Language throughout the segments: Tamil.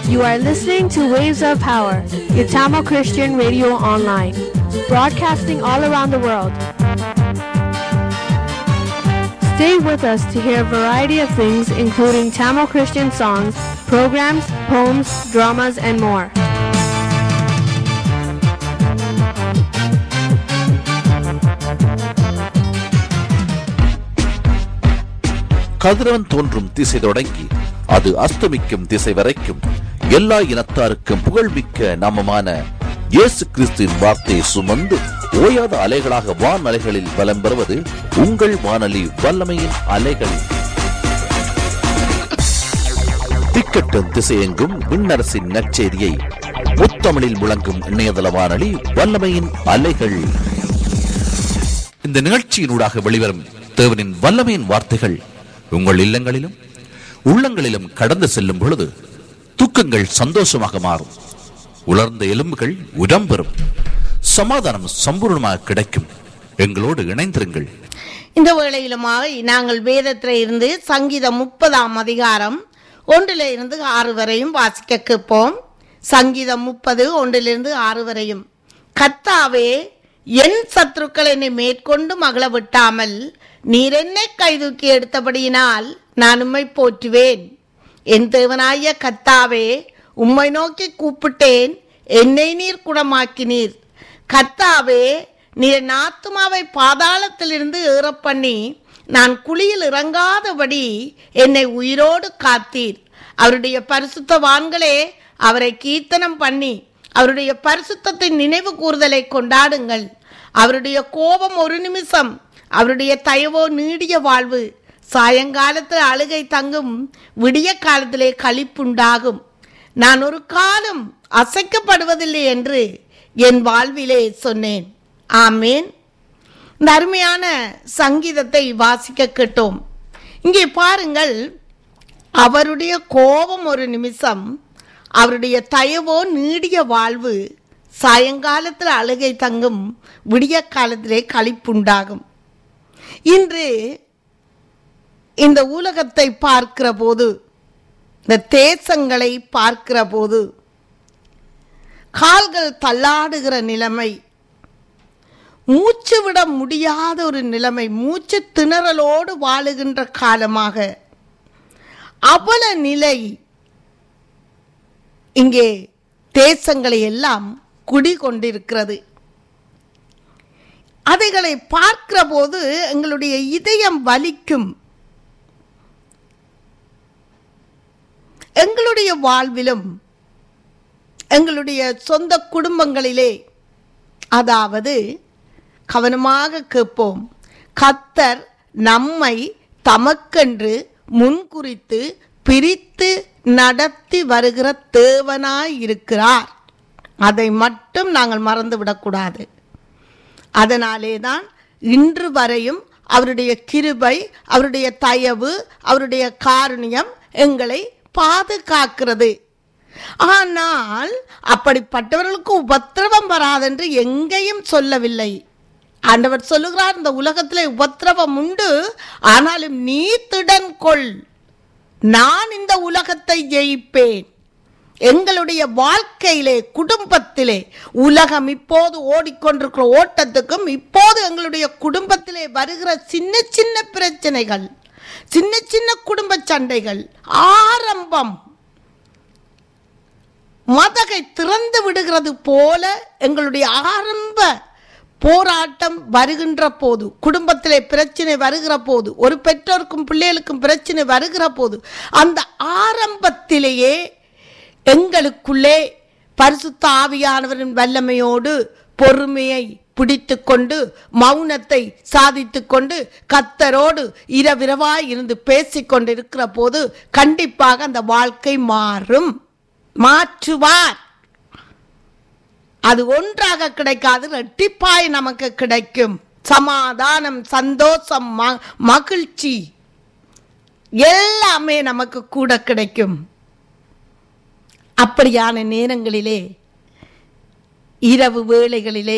You are listening to Waves of Power, Yatama Christian Radio Online, broadcasting all around the world. Stay with us to hear a variety of things, including Tamil Christian songs, programs, poems, dramas, and more. கதிரவன் தோன்றும் திசை தொடங்கி அது அஸ்தமிக்கும் திசை வரைக்கும் எல்லா இனத்தாருக்கும் புகழ்மிக்க நாமமான இயேசு கிறிஸ்துவின் வார்த்தையை சுமந்து ஓயாத அலைகளாக வான் அலைகளில் வலம் பெறுவது உங்கள் வானொலி வல்லமையின் அலைகள் திக்கட்டும் திசையெங்கும் விண்ணரசின் நற்செய்தியை முத்தமிழில் முழங்கும் இணையதள வானொலி வல்லமையின் அலைகள் இந்த நிகழ்ச்சியினூடாக வெளிவரும் தேவனின் வல்லமையின் வார்த்தைகள் உங்கள் இல்லங்களிலும் உள்ளங்களிலும் கடந்து செல்லும் பொழுது தூக்கங்கள் சந்தோஷமாக மாறும் உலர்ந்த எலும்புகள் உரம் பெறும் சமாதானம் சம்பூர்ணமாக கிடைக்கும் எங்களோடு இணைந்திருங்கள் இந்த வேளையிலுமாக நாங்கள் வேதத்தில் இருந்து சங்கீதம் முப்பதாம் அதிகாரம் ஒன்றில் இருந்து ஆறு வரையும் வாசிக்க கேட்போம் சங்கீதம் முப்பது ஒன்றிலிருந்து ஆறு வரையும் கத்தாவே என் சத்துருக்கள் என்னை மேற்கொண்டு மகள விட்டாமல் நீர் என்னை கைதூக்கி எடுத்தபடியினால் நான் உம்மை போற்றுவேன் என் தேவனாய கத்தாவே உம்மை நோக்கி கூப்பிட்டேன் என்னை நீர் குணமாக்கினீர் கத்தாவே நீர் என் ஆத்துமாவை பாதாளத்திலிருந்து ஏற பண்ணி நான் குழியில் இறங்காதபடி என்னை உயிரோடு காத்தீர் அவருடைய பரிசுத்தவான்களே அவரை கீர்த்தனம் பண்ணி அவருடைய பரிசுத்தத்தின் நினைவு கூறுதலை கொண்டாடுங்கள் அவருடைய கோபம் ஒரு நிமிஷம் அவருடைய தயவோ நீடிய வாழ்வு சாயங்காலத்தில் அழுகை தங்கும் விடிய காலத்திலே களிப்புண்டாகும் நான் ஒரு காலம் அசைக்கப்படுவதில்லை என்று என் வாழ்விலே சொன்னேன் ஆமேன் இந்த அருமையான சங்கீதத்தை வாசிக்க கேட்டோம் இங்கே பாருங்கள் அவருடைய கோபம் ஒரு நிமிஷம் அவருடைய தயவோ நீடிய வாழ்வு சாயங்காலத்தில் அழுகை தங்கும் விடிய காலத்திலே களிப்புண்டாகும் இன்று இந்த உலகத்தை பார்க்கிற போது இந்த தேசங்களை பார்க்கிற போது கால்கள் தள்ளாடுகிற நிலைமை மூச்சு விட முடியாத ஒரு நிலைமை மூச்சு திணறலோடு வாழுகின்ற காலமாக அவல நிலை இங்கே தேசங்களை எல்லாம் குடிகொண்டிருக்கிறது அவைகளை பார்க்கிற போது எங்களுடைய இதயம் வலிக்கும் எங்களுடைய வாழ்விலும் எங்களுடைய சொந்த குடும்பங்களிலே அதாவது கவனமாக கேட்போம் கத்தர் நம்மை தமக்கென்று முன்குறித்து பிரித்து நடத்தி வருகிற தேவனாய் இருக்கிறார் அதை மட்டும் நாங்கள் மறந்துவிடக்கூடாது அதனாலே தான் இன்று வரையும் அவருடைய கிருபை அவருடைய தயவு அவருடைய காருண்யம் எங்களை பாதுகாக்கிறது ஆனால் அப்படிப்பட்டவர்களுக்கு உபத்திரவம் வராதென்று எங்கேயும் சொல்லவில்லை ஆண்டவர் சொல்லுகிறார் இந்த உலகத்தில் உபத்திரவம் உண்டு ஆனாலும் நீ திடன் கொள் நான் இந்த உலகத்தை ஜெயிப்பேன் எங்களுடைய வாழ்க்கையிலே குடும்பத்திலே உலகம் இப்போது ஓடிக்கொண்டிருக்கிற ஓட்டத்துக்கும் இப்போது எங்களுடைய குடும்பத்திலே வருகிற சின்ன சின்ன பிரச்சனைகள் சின்ன சின்ன குடும்ப சண்டைகள் ஆரம்பம் மதகை திறந்து விடுகிறது போல எங்களுடைய ஆரம்ப போராட்டம் வருகின்ற போது குடும்பத்திலே பிரச்சனை வருகிற போது ஒரு பெற்றோருக்கும் பிள்ளைகளுக்கும் பிரச்சனை வருகிற போது அந்த ஆரம்பத்திலேயே எங்களுக்குள்ளே பரிசுத்த ஆவியானவரின் வல்லமையோடு பொறுமையை பிடித்து கொண்டு மௌனத்தை சாதித்து கொண்டு கத்தரோடு இரவிரவாய் இருந்து பேசிக்கொண்டு இருக்கிற போது கண்டிப்பாக அந்த வாழ்க்கை மாறும் மாற்றுவார் அது ஒன்றாக கிடைக்காது ரெட்டிப்பாய் நமக்கு கிடைக்கும் சமாதானம் சந்தோஷம் ம- மகிழ்ச்சி எல்லாமே நமக்கு கூட கிடைக்கும் அப்படியான நேரங்களிலே இரவு வேளைகளிலே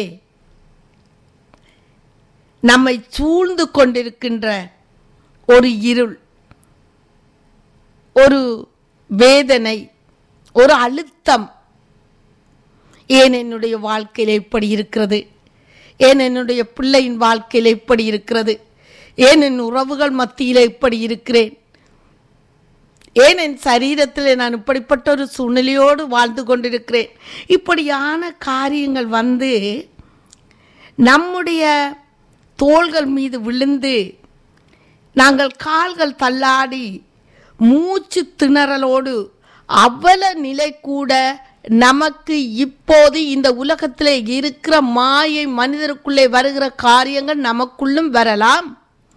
நம்மை சூழ்ந்து கொண்டிருக்கின்ற ஒரு இருள் ஒரு வேதனை ஒரு அழுத்தம் ஏன் என்னுடைய வாழ்க்கையில் இப்படி இருக்கிறது ஏன் என்னுடைய பிள்ளையின் வாழ்க்கையில் இப்படி இருக்கிறது ஏன் என் உறவுகள் மத்தியில் இப்படி இருக்கிறேன் ஏன் என் சரீரத்தில் நான் இப்படிப்பட்ட ஒரு சூழ்நிலையோடு வாழ்ந்து கொண்டிருக்கிறேன் இப்படியான காரியங்கள் வந்து நம்முடைய தோள்கள் மீது விழுந்து நாங்கள் கால்கள் தள்ளாடி மூச்சு திணறலோடு அவல நிலை கூட நமக்கு இப்போது இந்த உலகத்தில் இருக்கிற மாயை மனிதருக்குள்ளே வருகிற காரியங்கள் நமக்குள்ளும் வரலாம்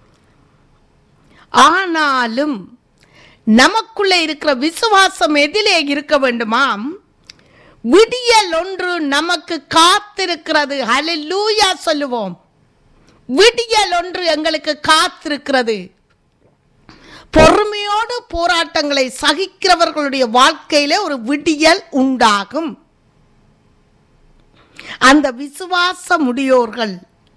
ஆனாலும் நமக்குள்ளே இருக்கிற விசுவாசம் எதிலே இருக்க வேண்டுமாம் விடியல் ஒன்று நமக்கு காத்திருக்கிறது ஹalleluya சொல்லுவோம் விடியல் ஒன்று எங்களுக்கு காத்திருக்கிறது பொறுமையோடு போராட்டங்களை சகிக்கிறவர்களுடைய வாழ்க்கையில ஒரு விடியல் உண்டாகும் அந்த விசுவாச முடியோர்கள்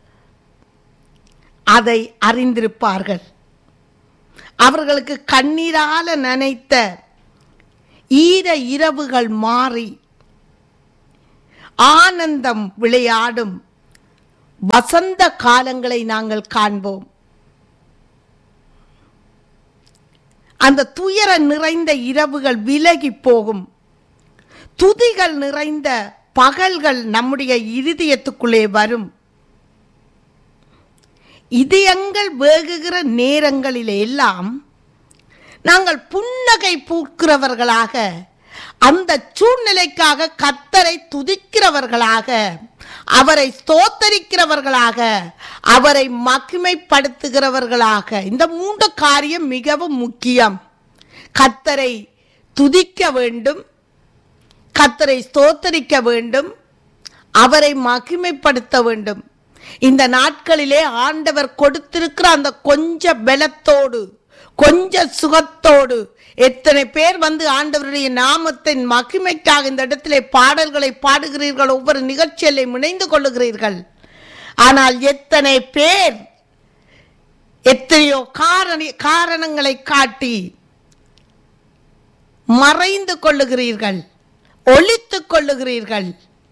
அதை அறிந்திருப்பார்கள் அவர்களுக்கு கண்ணீரால நனைத்த ஈர இரவுகள் மாறி ஆனந்தம் விளையாடும் வசந்த காலங்களை நாங்கள் காண்போம் அந்த துயர நிறைந்த இரவுகள் விலகி போகும் துதிகள் நிறைந்த பகல்கள் நம்முடைய இருதயத்துக்குள்ளே வரும் இதயங்கள் வேகுகிற நேரங்களில் எல்லாம் நாங்கள் புன்னகை பூக்கிறவர்களாக அந்த சூழ்நிலைக்காக கத்தரை துதிக்கிறவர்களாக அவரை ஸ்தோத்தரிக்கிறவர்களாக அவரை மகிமைப்படுத்துகிறவர்களாக இந்த மூன்று காரியம் மிகவும் முக்கியம் கத்தரை துதிக்க வேண்டும் கத்தரை ஸ்தோத்தரிக்க வேண்டும் அவரை மகிமைப்படுத்த வேண்டும் இந்த நாட்களிலே ஆண்டவர் கொடுத்திருக்கிற அந்த கொஞ்ச பலத்தோடு கொஞ்ச சுகத்தோடு எத்தனை பேர் வந்து ஆண்டவருடைய நாமத்தின் மகிமைக்காக இந்த இடத்திலே பாடல்களை பாடுகிறீர்கள் ஒவ்வொரு நிகழ்ச்சியிலே இணைந்து கொள்ளுகிறீர்கள் ஆனால் எத்தனை பேர் எத்தனையோ காரண காரணங்களை காட்டி மறைந்து கொள்ளுகிறீர்கள் ஒழித்துக் கொள்ளுகிறீர்கள்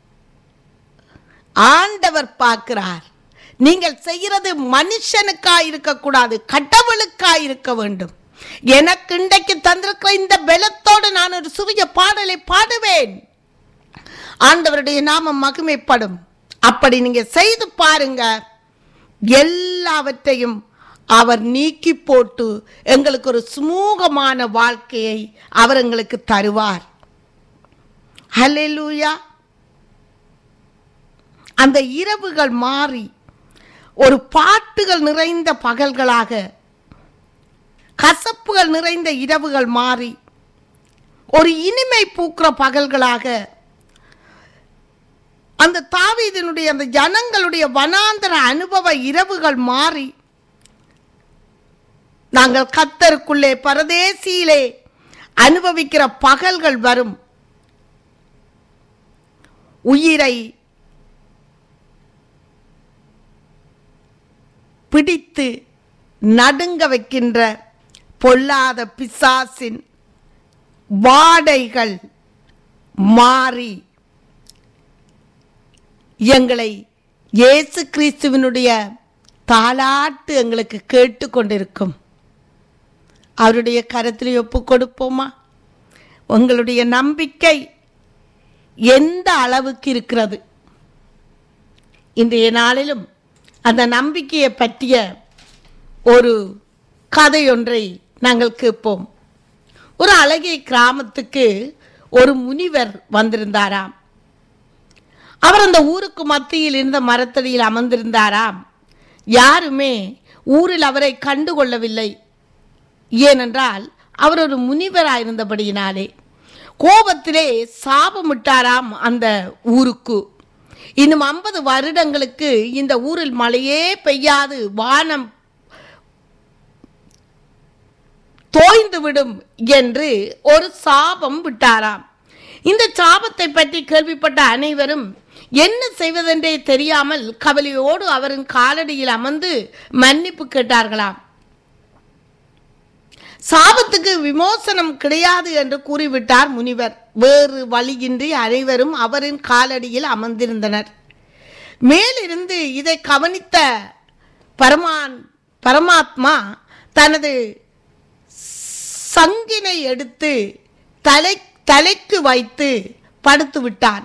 ஆண்டவர் பார்க்கிறார் நீங்கள் செய்கிறது மனுஷனுக்காய் இருக்கக்கூடாது கடவுளுக்காய் இருக்க வேண்டும் எனக்கு இன்றைக்கு தந்திருக்கிற இந்த பலத்தோடு நான் ஒரு சிறிய பாடலை பாடுவேன் ஆண்டவருடைய நாமம் மகிமைப்படும் அப்படி நீங்க செய்து பாருங்க எல்லாவற்றையும் அவர் நீக்கி போட்டு எங்களுக்கு ஒரு சுமூகமான வாழ்க்கையை அவர் எங்களுக்கு தருவார் ஹalleluya அந்த இரவுகள் மாறி ஒரு பாட்டுகள் நிறைந்த பகல்களாக கசப்புகள் நிறைந்த இரவுகள் மாறி ஒரு இனிமை பூக்கிற பகல்களாக அந்த தாவீதினுடைய அந்த ஜனங்களுடைய வனாந்தர அனுபவ இரவுகள் மாறி நாங்கள் கத்தருக்குள்ளே பரதேசியிலே அனுபவிக்கிற பகல்கள் வரும் உயிரை பிடித்து நடுங்க வைக்கின்ற பொல்லாத பிசாசின் வாடைகள் மாறி எங்களை இயேசு கிறிஸ்துவினுடைய தாலாட்டு எங்களுக்கு கேட்டுக்கொண்டிருக்கும் அவருடைய கரத்தில் ஒப்பு கொடுப்போமா உங்களுடைய நம்பிக்கை எந்த அளவுக்கு இருக்கிறது இன்றைய நாளிலும் அந்த நம்பிக்கையை பற்றிய ஒரு கதையொன்றை நாங்கள் கேட்போம் ஒரு அழகிய கிராமத்துக்கு ஒரு முனிவர் வந்திருந்தாராம் அவர் அந்த ஊருக்கு மத்தியில் இருந்த மரத்தடியில் அமர்ந்திருந்தாராம் யாருமே ஊரில் அவரை கண்டுகொள்ளவில்லை ஏனென்றால் அவர் ஒரு முனிவராயிருந்தபடியினாலே கோபத்திலே சாபமிட்டாராம் அந்த ஊருக்கு இன்னும் ஐம்பது வருடங்களுக்கு இந்த ஊரில் மழையே பெய்யாது வானம் தோய்ந்து விடும் என்று ஒரு சாபம் விட்டாராம் இந்த சாபத்தை பற்றி கேள்விப்பட்ட அனைவரும் என்ன செய்வதென்றே தெரியாமல் கவலையோடு அவரின் காலடியில் அமர்ந்து மன்னிப்பு கேட்டார்களாம் சாபத்துக்கு விமோசனம் கிடையாது என்று கூறிவிட்டார் முனிவர் வேறு வழியின்றி அனைவரும் அவரின் காலடியில் அமர்ந்திருந்தனர் மேலிருந்து இதை கவனித்த பரமான் பரமாத்மா தனது சங்கினை எடுத்து தலை தலைக்கு வைத்து படுத்து விட்டான்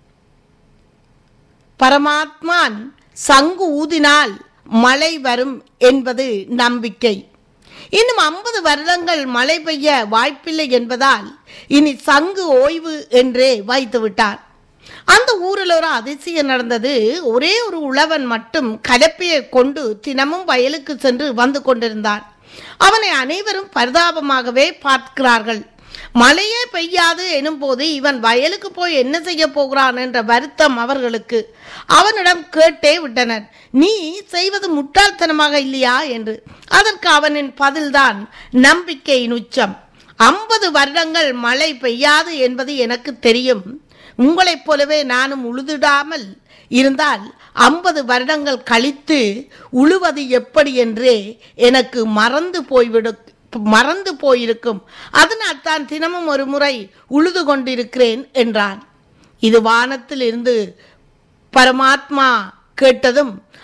பரமாத்மான் சங்கு ஊதினால் மழை வரும் என்பது நம்பிக்கை இன்னும் ஐம்பது வருடங்கள் மழை பெய்ய வாய்ப்பில்லை என்பதால் இனி சங்கு ஓய்வு என்றே வைத்து விட்டார் அந்த ஊரில் ஒரு அதிசயம் நடந்தது ஒரே ஒரு உழவன் மட்டும் கலப்பையை கொண்டு தினமும் வயலுக்கு சென்று வந்து கொண்டிருந்தான் அவனை அனைவரும் பரிதாபமாகவே பார்க்கிறார்கள் மழையே பெய்யாது எனும்போது இவன் வயலுக்கு போய் என்ன செய்ய போகிறான் என்ற வருத்தம் அவர்களுக்கு அவனிடம் கேட்டே விட்டனர் நீ செய்வது முட்டாள்தனமாக இல்லையா என்று அதற்கு அவனின் பதில்தான் நம்பிக்கையின் உச்சம் ஐம்பது வருடங்கள் மழை பெய்யாது என்பது எனக்கு தெரியும் உங்களைப் போலவே நானும் உழுதிடாமல் இருந்தால் ஐம்பது வருடங்கள் கழித்து உழுவது எப்படி என்றே எனக்கு மறந்து போய்விடு மறந்து போயிருக்கும் அதனால் தான் தினமும் ஒரு முறை உழுது கொண்டிருக்கிறேன் என்றான் இது வானத்தில் இருந்து பரமாத்மா கேட்டதும்